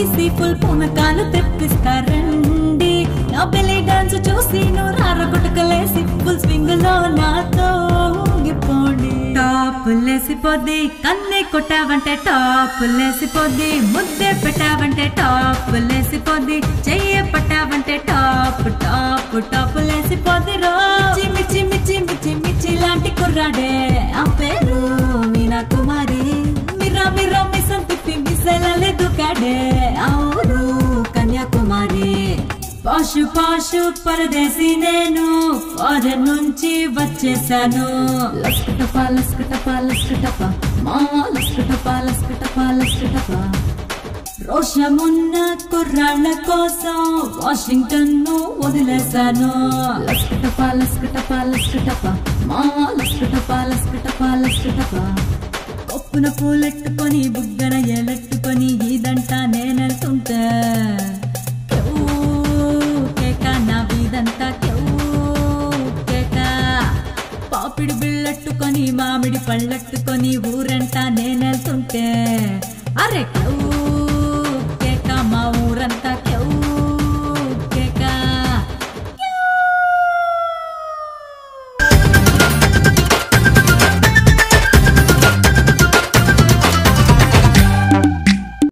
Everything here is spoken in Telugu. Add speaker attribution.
Speaker 1: తీసి ఫుల్ పూనకాలు తెప్పిస్తారండి నా బెల్లి డాన్స్ చూసి నువ్వు రారగొట్టకలేసి ఫుల్ స్వింగ్ లో నాతో ఊగిపోండి టాప్ లేసిపోద్ది కన్నే కొట్టావంటే టాప్ లేసిపోద్ది ముద్దే పెట్టావంటే టాప్ లేసిపోద్ది చెయ్యి పట్టావంటే టాప్ టాప్ టాప్ లేసిపోద్ది రో చిమ్మి చిమ్మి చిమ్మి చిమ్మి చిలాంటి కుర్రాడే ఆ పేరు మీనా కుమారి మిర్రా మిర్రా మిసం తిప్పి మిసలలే దుకాడే అవును కన్యాకుమారి పాషు పాషు పరదేశి నేను ఫారెన్ నుంచి వచ్చేసాను లస్కటప లస్కటప లస్కటప మా లస్కటప లస్కటప లస్కటప రోషమున్న కుర్రాళ్ళ కోసం వాషింగ్టన్ ను వదిలేశాను లస్కటప లస్కటప లస్కటప మా లస్కటప లస్కటప లస్కటప కొప్పున పూలెట్టుకొని బుగ్గన ఎలెట్టుకొని ఇదంతా నేనెళ్తుంటే క్యూ కేక నా వీధంతా క్యూ కేక పాపిడి బిళ్ళట్టుకొని మామిడి పళ్ళట్టుకొని ఊరంతా నేనెళ్తుంటే అరే క్యూ కేక మా ఊరంతా